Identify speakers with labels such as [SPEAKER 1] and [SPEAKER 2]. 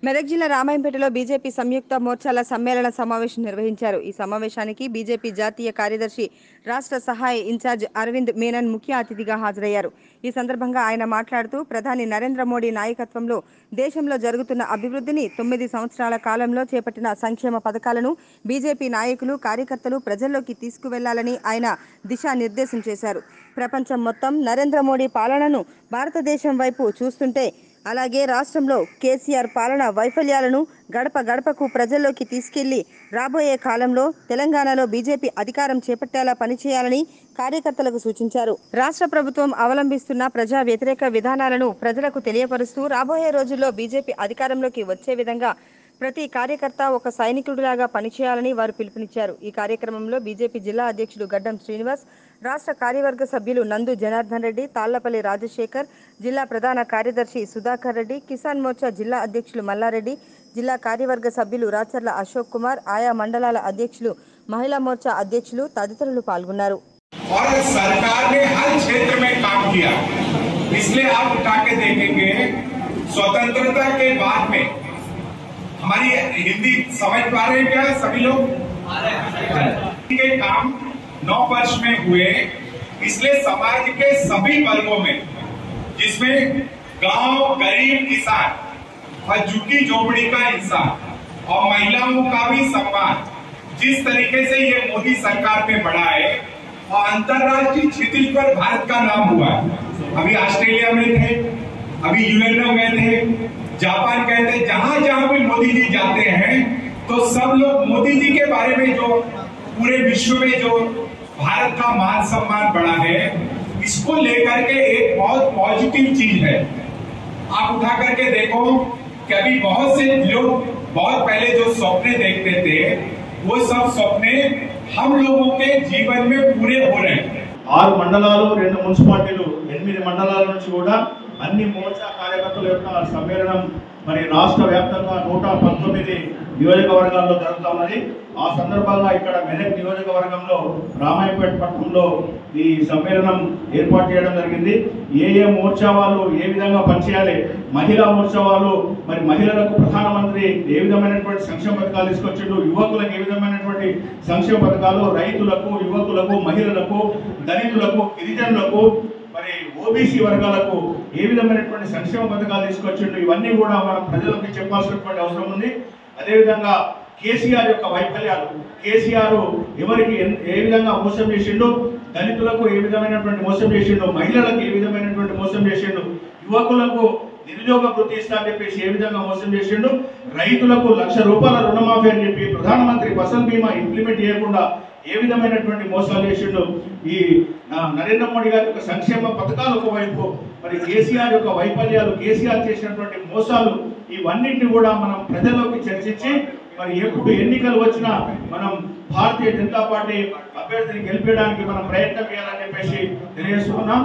[SPEAKER 1] మెదక్ జిల్లా రామాయంపేటలో బీజేపీ సంయుక్త మోర్చాల సమ్మేళన సమావేశం నిర్వహించారు ఈ సమావేశానికి బీజేపీ జాతీయ కార్యదర్శి రాష్ట్ర సహాయ ఇన్ఛార్జ్ అరవింద్ మేనన్ ముఖ్య అతిథిగా హాజరయ్యారు ఈ సందర్భంగా ఆయన మాట్లాడుతూ ప్రధాని నరేంద్ర మోడీ నాయకత్వంలో దేశంలో జరుగుతున్న అభివృద్ధిని తొమ్మిది సంవత్సరాల కాలంలో చేపట్టిన సంక్షేమ పథకాలను బీజేపీ నాయకులు కార్యకర్తలు ప్రజల్లోకి తీసుకువెళ్లాలని ఆయన దిశానిర్దేశం చేశారు ప్రపంచం మొత్తం నరేంద్ర మోడీ పాలనను భారతదేశం వైపు చూస్తుంటే అలాగే రాష్ట్రంలో కేసీఆర్ పాలన వైఫల్యాలను గడప గడపకు ప్రజల్లోకి తీసుకెళ్లి రాబోయే కాలంలో తెలంగాణలో బీజేపీ అధికారం చేపట్టేలా పనిచేయాలని కార్యకర్తలకు సూచించారు రాష్ట్ర ప్రభుత్వం అవలంబిస్తున్న ప్రజా వ్యతిరేక విధానాలను ప్రజలకు తెలియపరుస్తూ రాబోయే రోజుల్లో బీజేపీ అధికారంలోకి వచ్చే విధంగా ప్రతి కార్యకర్త ఒక సైనికుడిలాగా పనిచేయాలని వారు పిలుపునిచ్చారు ఈ కార్యక్రమంలో బీజేపీ జిల్లా అధ్యక్షుడు గడ్డం శ్రీనివాస్ రాష్ట్ర కార్యవర్గ సభ్యులు నందు జనార్దన్ రెడ్డి తాళ్లపల్లి రాజశేఖర్ జిల్లా ప్రధాన కార్యదర్శి సుధాకర్ రెడ్డి కిసాన్ మోర్చా జిల్లా అధ్యక్షులు మల్లారెడ్డి జిల్లా కార్యవర్గ సభ్యులు రాచర్ల అశోక్ కుమార్ ఆయా మండలాల అధ్యక్షులు మహిళా మోర్చా అధ్యక్షులు తదితరులు పాల్గొన్నారు
[SPEAKER 2] और सरकार ने हर क्षेत्र में काम किया इसलिए आप उठा के देखेंगे स्वतंत्रता के बाद में हमारी हिंदी समझ पा रहे हैं क्या सभी लोग के काम नौ वर्ष में हुए इसलिए समाज के सभी वर्गों में जिसमें गांव गरीब किसान और झुग्गी झोपड़ी का इंसान और महिलाओं का भी सम्मान जिस तरीके से ये मोदी सरकार में बढ़ा है और अंतर्राष्ट्रीय क्षितिज पर भारत का नाम हुआ है अभी ऑस्ट्रेलिया में थे अभी यूएनओ गए थे जापान गए थे जहां जहां भी मोदी जी जाते हैं तो सब लोग मोदी जी के बारे में जो पूरे विश्व में जो भारत का मान सम्मान बढ़ा है इसको लेकर के एक बहुत पॉजिटिव चीज है आप उठा करके देखो कि अभी बहुत से लोग बहुत पहले जो सपने देखते थे वो सब सपने हम लोगों के जीवन में पूरे हो रहे हैं
[SPEAKER 3] ఆరు మండలాలు రెండు మున్సిపాలిటీలు ఎనిమిది మండలాల నుంచి కూడా అన్ని మోర్చా కార్యకర్తల యొక్క సమ్మేళనం మరి రాష్ట్ర వ్యాప్తంగా నూట పంతొమ్మిది నియోజకవర్గాల్లో జరుగుతా ఉన్నది ఆ సందర్భంగా ఇక్కడ మెదక్ నియోజకవర్గంలో రామాయపేట పట్టణంలో ఈ సమ్మేళనం ఏర్పాటు చేయడం జరిగింది ఏ ఏ మోర్చా వాళ్ళు ఏ విధంగా పనిచేయాలి మహిళా మోర్చా వాళ్ళు మరి మహిళలకు ప్రధానమంత్రి ఏ విధమైనటువంటి సంక్షేమ పథకాలు తీసుకొచ్చిండు యువకులకు ఏ విధమైనటువంటి సంక్షేమ పథకాలు రైతులకు యువకులకు మహిళలకు దళితులకు గిరిజనులకు మరి ఓబీసీ వర్గాలకు ఏ విధమైనటువంటి సంక్షేమ పథకాలు తీసుకొచ్చిండు ఇవన్నీ కూడా మనం ప్రజలకు చెప్పాల్సినటువంటి అవసరం ఉంది అదేవిధంగా కేసీఆర్ యొక్క వైఫల్యాలు కేసీఆర్ ఎవరికి ఎన్- ఏ విధంగా మోసం చేసిండు దళితులకు ఏ విధమైనటువంటి మోసం చేసిండు మహిళలకు ఏ విధమైనటువంటి మోసం చేసిండు యువకులకు నిరుద్యోగ వృత్తి ఇస్తా అని చెప్పేసి ఏ విధంగా మోసం చేసిండు రైతులకు లక్ష రూపాయల రుణమాఫీ అని చెప్పి ప్రధానమంత్రి ఫసల్ బీమా ఇంప్లిమెంట్ చేయకుండా ఏ విధమైనటువంటి మోసాలు చేసిండు ఈ ఆ, నరేంద్ర మోడీ గారి యొక్క సంక్షేమ పథకాలు ఒకవైపు మరి కేసీఆర్ యొక్క వైఫల్యాలు కేసీఆర్ చేసినటువంటి మోసాలు ఇవన్నింటిని కూడా మనం ప్రజల్లోకి చర్చించి మరి ఎప్పుడు ఎన్నికలు వచ్చినా మనం భారతీయ జనతా పార్టీ అభ్యర్థిని గెలిపించడానికి మనం ప్రయత్నం చేయాలని చెప్పేసి తెలియజేస్తున్నాం